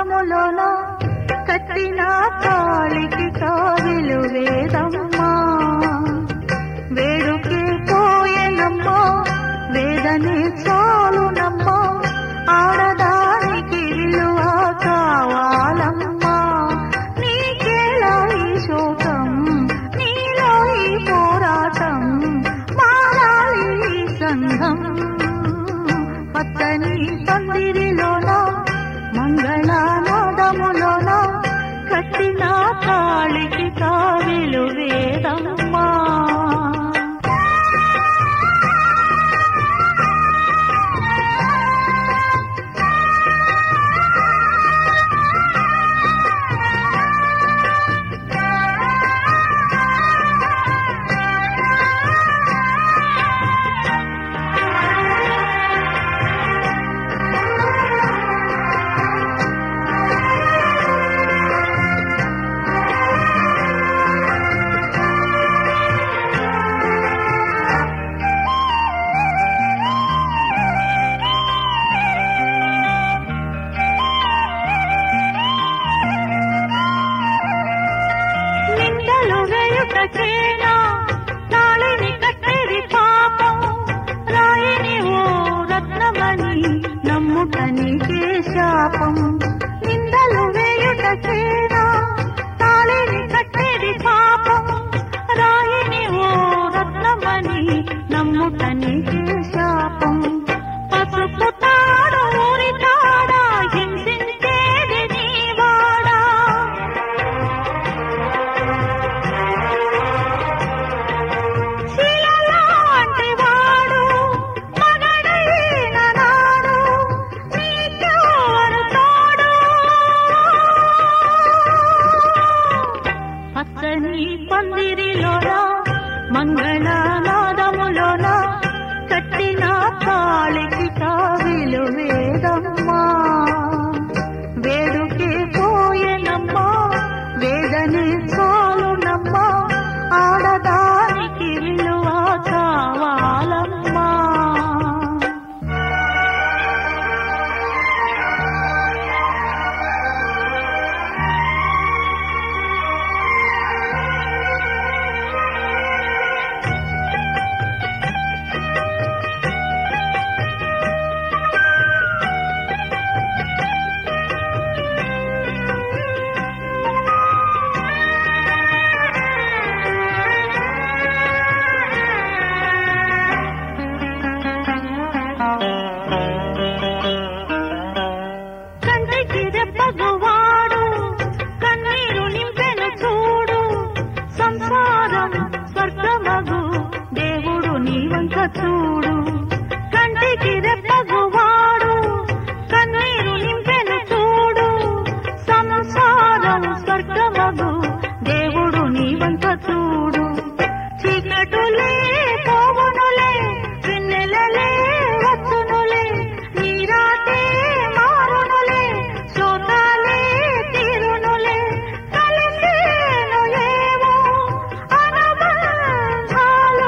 నాదములోన కట్టిన తాళికి కావిలు వేదమ్మా వేడుకే పోయేనమ్మా వేదనే చాలునమ్మా ఆడదానికి విలువ కావాలమ్మా నీకేలా ఈ శోకం నీలో ఈ పోరాటం మారాలి ఈ సంఘం పచ్చని పందిరిలోన మంగళనాదములోన కట్టిన కాళికి కావిలు వేదమ్మా నిందలు వేయుట చేనా తాళిని కట్టేది పాపం రాయిని ఓ రత్నమణి నమ్ముట నీకే శాపం నిందలు వేయుట చేనా తాళిని కట్టేది పాపం రాయిని ఓ రత్నమణి నమ్ముట నీకే శాపం పసుపు తాడు ఊరి తాడా హింసించేది నీ వాడా శిలలాంటి వాడు మగడైన నాడు నీకెవరు తోడు పచ్చని పందిరిలోన మంగళనాదములోన కట్టిన తాళికి కావిలు వేదమ్మా వేడుకే పోయేనమ్మా వేదనే చాలునమ్మా ఆడదానికి విలువ కావాలమ్మా కంటికి రెప్పగువాడు కన్నీరు నింపెను చూడు సంసారం స్వర్గమగు దేవుడు నీ వంక చూడు కంటికి రెప్పగువాడు కన్నీరు నింపెను చూడు సంసారం స్వర్గమగు దేవుడు నీ వంక చూడు చీకటులే పోవునులే వెన్నెలలే వచ్చునులే నీరాటే మారునులే శోతాలే తీరునులే కలిసేను ఏవో అనుబంధాలు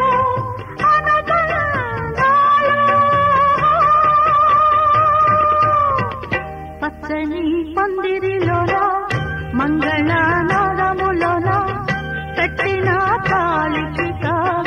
అనుబంధాలు పచ్చని పందిరిలోన మంగళనాదములోన పెట్టిన కాలికి కావి